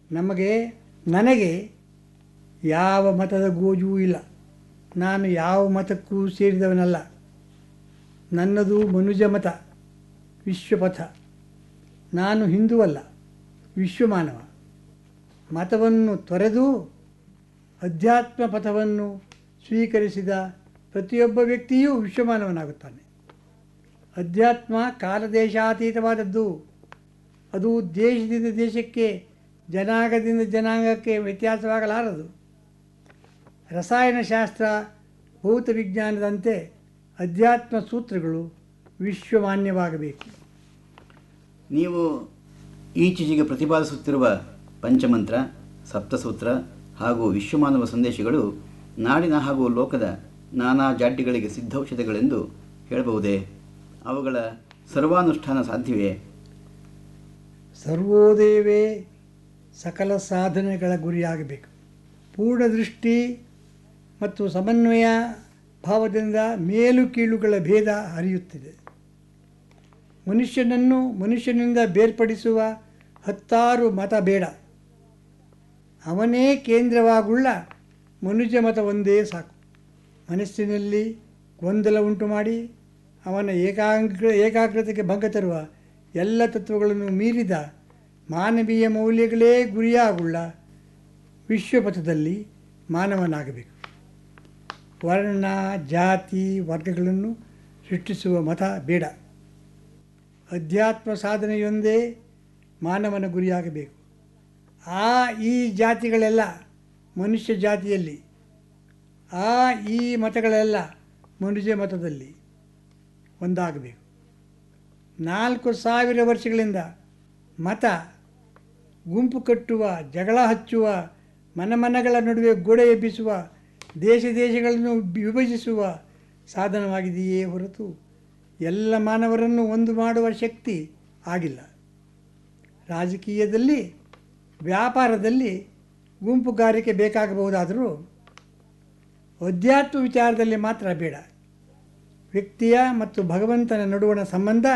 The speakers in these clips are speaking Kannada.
ನಮಗೆ ನನಗೆ ಯಾವ ಮತದ ಗೋಜೂ ಇಲ್ಲ ನಾನು ಯಾವ ಮತಕ್ಕೂ ಸೇರಿದವನಲ್ಲ ನನ್ನದು ಮನುಜ ಮತ ವಿಶ್ವಪಥ ನಾನು ಹಿಂದುವಲ್ಲ ವಿಶ್ವಮಾನವ ಮತವನ್ನು ತೊರೆದು ಅಧ್ಯಾತ್ಮ ಪಥವನ್ನು ಸ್ವೀಕರಿಸಿದ ಪ್ರತಿಯೊಬ್ಬ ವ್ಯಕ್ತಿಯೂ ವಿಶ್ವಮಾನವನಾಗುತ್ತಾನೆ ಅಧ್ಯಾತ್ಮ ಕಾಲದೇಶಾತೀತವಾದದ್ದು ಅದು ದೇಶದಿಂದ ದೇಶಕ್ಕೆ ಜನಾಂಗದಿಂದ ಜನಾಂಗಕ್ಕೆ ವ್ಯತ್ಯಾಸವಾಗಲಾರದು ರಸಾಯನಶಾಸ್ತ್ರ ಭೌತ ವಿಜ್ಞಾನದಂತೆ ಅಧ್ಯಾತ್ಮ ಸೂತ್ರಗಳು ವಿಶ್ವಮಾನ್ಯವಾಗಬೇಕು ನೀವು ಈಚೀಚೆಗೆ ಪ್ರತಿಪಾದಿಸುತ್ತಿರುವ ಪಂಚಮಂತ್ರ ಸಪ್ತಸೂತ್ರ ಹಾಗೂ ವಿಶ್ವಮಾನವ ಸಂದೇಶಗಳು ನಾಡಿನ ಹಾಗೂ ಲೋಕದ ನಾನಾ ಜಾಡ್ಯಗಳಿಗೆ ಸಿದ್ಧೌಷಧಗಳೆಂದು ಹೇಳಬಹುದೇ ಅವುಗಳ ಸರ್ವಾನುಷ್ಠಾನ ಸಾಧ್ಯವೇ ಸರ್ವೋದಯವೇ ಸಕಲ ಸಾಧನೆಗಳ ಗುರಿಯಾಗಬೇಕು ಪೂರ್ಣ ದೃಷ್ಟಿ ಮತ್ತು ಸಮನ್ವಯ ಭಾವದಿಂದ ಮೇಲು ಕೀಳುಗಳ ಭೇದ ಹರಿಯುತ್ತಿದೆ ಮನುಷ್ಯನನ್ನು ಮನುಷ್ಯನಿಂದ ಬೇರ್ಪಡಿಸುವ ಹತ್ತಾರು ಮತ ಬೇಡ ಅವನೇ ಕೇಂದ್ರವಾಗುಳ್ಳ ಮನುಜ ಮತ ಒಂದೇ ಸಾಕು ಮನಸ್ಸಿನಲ್ಲಿ ಗೊಂದಲ ಉಂಟು ಮಾಡಿ ಅವನ ಏಕಾಗ್ರ ಏಕಾಗ್ರತೆಗೆ ಭಂಗ ತರುವ ಎಲ್ಲ ತತ್ವಗಳನ್ನು ಮೀರಿದ ಮಾನವೀಯ ಮೌಲ್ಯಗಳೇ ಗುರಿಯಾಗುಳ್ಳ ವಿಶ್ವಪಥದಲ್ಲಿ ಮಾನವನಾಗಬೇಕು ವರ್ಣ ಜಾತಿ ವರ್ಗಗಳನ್ನು ಸೃಷ್ಟಿಸುವ ಮತ ಬೇಡ ಅಧ್ಯಾತ್ಮ ಸಾಧನೆಯೊಂದೇ ಮಾನವನ ಗುರಿಯಾಗಬೇಕು ಆ ಈ ಜಾತಿಗಳೆಲ್ಲ ಮನುಷ್ಯ ಜಾತಿಯಲ್ಲಿ ಆ ಈ ಮತಗಳೆಲ್ಲ ಮನುಷ್ಯ ಮತದಲ್ಲಿ ಒಂದಾಗಬೇಕು ನಾಲ್ಕು ಸಾವಿರ ವರ್ಷಗಳಿಂದ ಮತ ಗುಂಪು ಕಟ್ಟುವ ಜಗಳ ಹಚ್ಚುವ ಮನಮನಗಳ ನಡುವೆ ಗೋಡೆ ಎಬ್ಬಿಸುವ ದೇಶ ದೇಶಗಳನ್ನು ವಿಭಜಿಸುವ ಸಾಧನವಾಗಿದೆಯೇ ಹೊರತು ಎಲ್ಲ ಮಾನವರನ್ನು ಒಂದು ಮಾಡುವ ಶಕ್ತಿ ಆಗಿಲ್ಲ ರಾಜಕೀಯದಲ್ಲಿ ವ್ಯಾಪಾರದಲ್ಲಿ ಗುಂಪುಗಾರಿಕೆ ಬೇಕಾಗಬಹುದಾದರೂ ಅಧ್ಯಾತ್ಮ ವಿಚಾರದಲ್ಲಿ ಮಾತ್ರ ಬೇಡ ವ್ಯಕ್ತಿಯ ಮತ್ತು ಭಗವಂತನ ನಡುವಣ ಸಂಬಂಧ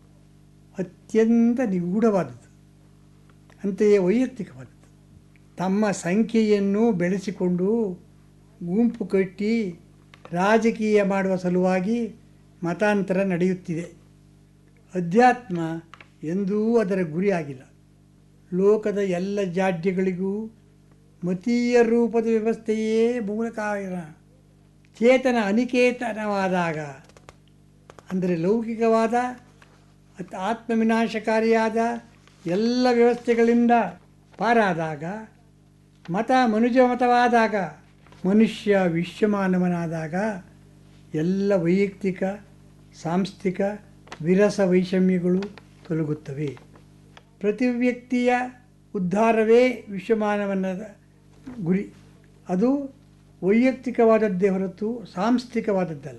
ಅತ್ಯಂತ ನಿಗೂಢವಾದದ್ದು ಅಂತೆಯೇ ವೈಯಕ್ತಿಕವಾದದ್ದು ತಮ್ಮ ಸಂಖ್ಯೆಯನ್ನು ಬೆಳೆಸಿಕೊಂಡು ಗುಂಪು ಕಟ್ಟಿ ರಾಜಕೀಯ ಮಾಡುವ ಸಲುವಾಗಿ ಮತಾಂತರ ನಡೆಯುತ್ತಿದೆ ಅಧ್ಯಾತ್ಮ ಎಂದೂ ಅದರ ಗುರಿಯಾಗಿಲ್ಲ ಲೋಕದ ಎಲ್ಲ ಜಾಡ್ಯಗಳಿಗೂ ಮತೀಯ ರೂಪದ ವ್ಯವಸ್ಥೆಯೇ ಮೂಲ ಕಾರಣ ಚೇತನ ಅನಿಕೇತನವಾದಾಗ ಅಂದರೆ ಲೌಕಿಕವಾದ ಅತ್- ಆತ್ಮವಿನಾಶಕಾರಿಯಾದ ಎಲ್ಲ ವ್ಯವಸ್ಥೆಗಳಿಂದ ಪಾರಾದಾಗ ಮತ ಮನುಜ ಮತವಾದಾಗ ಮನುಷ್ಯ ವಿಶ್ವಮಾನವನಾದಾಗ ಎಲ್ಲ ವೈಯಕ್ತಿಕ ಸಾಂಸ್ಥಿಕ ವಿರಸ ವೈಷಮ್ಯಗಳು ತೊಲಗುತ್ತವೆ ಪ್ರತಿ ವ್ಯಕ್ತಿಯ ಉದ್ಧಾರವೇ ವಿಶ್ವಮಾನವನ ಗುರಿ ಅದು ವೈಯಕ್ತಿಕವಾದದ್ದೇ ಹೊರತು ಸಾಂಸ್ಥಿಕವಾದದ್ದಲ್ಲ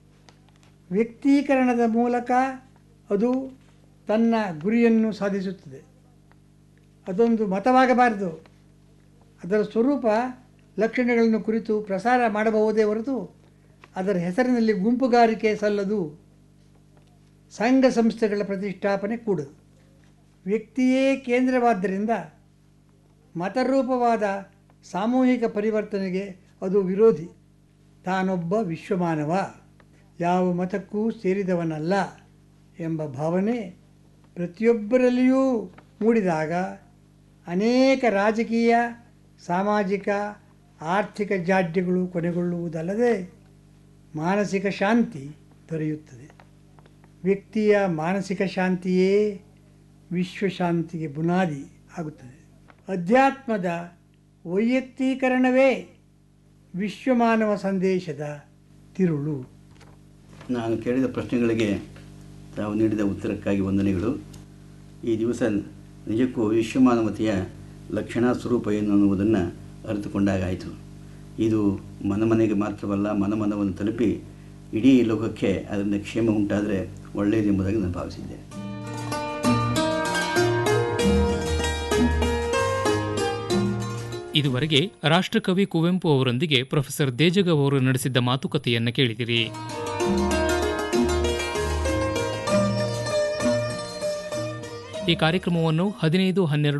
ವ್ಯಕ್ತೀಕರಣದ ಮೂಲಕ ಅದು ತನ್ನ ಗುರಿಯನ್ನು ಸಾಧಿಸುತ್ತದೆ ಅದೊಂದು ಮತವಾಗಬಾರದು ಅದರ ಸ್ವರೂಪ ಲಕ್ಷಣಗಳನ್ನು ಕುರಿತು ಪ್ರಸಾರ ಮಾಡಬಹುದೇ ಹೊರತು ಅದರ ಹೆಸರಿನಲ್ಲಿ ಗುಂಪುಗಾರಿಕೆ ಸಲ್ಲದು ಸಂಘ ಸಂಸ್ಥೆಗಳ ಪ್ರತಿಷ್ಠಾಪನೆ ಕೂಡದು ವ್ಯಕ್ತಿಯೇ ಕೇಂದ್ರವಾದ್ದರಿಂದ ಮತರೂಪವಾದ ಸಾಮೂಹಿಕ ಪರಿವರ್ತನೆಗೆ ಅದು ವಿರೋಧಿ ತಾನೊಬ್ಬ ವಿಶ್ವಮಾನವ ಯಾವ ಮತಕ್ಕೂ ಸೇರಿದವನಲ್ಲ ಎಂಬ ಭಾವನೆ ಪ್ರತಿಯೊಬ್ಬರಲ್ಲಿಯೂ ಮೂಡಿದಾಗ ಅನೇಕ ರಾಜಕೀಯ ಸಾಮಾಜಿಕ ಆರ್ಥಿಕ ಜಾಡ್ಯಗಳು ಕೊನೆಗೊಳ್ಳುವುದಲ್ಲದೆ ಮಾನಸಿಕ ಶಾಂತಿ ದೊರೆಯುತ್ತದೆ ವ್ಯಕ್ತಿಯ ಮಾನಸಿಕ ಶಾಂತಿಯೇ ವಿಶ್ವಶಾಂತಿಗೆ ಬುನಾದಿ ಆಗುತ್ತದೆ ಅಧ್ಯಾತ್ಮದ ವೈಯಕ್ತೀಕರಣವೇ ವಿಶ್ವಮಾನವ ಸಂದೇಶದ ತಿರುಳು ನಾನು ಕೇಳಿದ ಪ್ರಶ್ನೆಗಳಿಗೆ ತಾವು ನೀಡಿದ ಉತ್ತರಕ್ಕಾಗಿ ವಂದನೆಗಳು ಈ ದಿವಸ ನಿಜಕ್ಕೂ ವಿಶ್ವಮಾನವತೆಯ ಲಕ್ಷಣ ಸ್ವರೂಪ ಏನು ಅನ್ನುವುದನ್ನು ಅರಿತುಕೊಂಡಾಗಾಯಿತು ಇದು ಮನಮನೆಗೆ ಮಾತ್ರವಲ್ಲ ಮನಮನವನ್ನು ತಲುಪಿ ಇಡೀ ಲೋಕಕ್ಕೆ ಅದರಿಂದ ಕ್ಷೇಮ ಉಂಟಾದರೆ ಒಳ್ಳೆಯದೆಂಬುದಾಗಿ ನಾನು ಭಾವಿಸಿದ್ದೆ ಇದುವರೆಗೆ ರಾಷ್ಟ್ರಕವಿ ಕುವೆಂಪು ಅವರೊಂದಿಗೆ ಪ್ರೊಫೆಸರ್ ದೇಜಗ ಅವರು ನಡೆಸಿದ್ದ ಮಾತುಕತೆಯನ್ನು ಕೇಳಿದಿರಿ ಈ ಕಾರ್ಯಕ್ರಮವನ್ನು ಹದಿನೈದು ಹನ್ನೆರಡು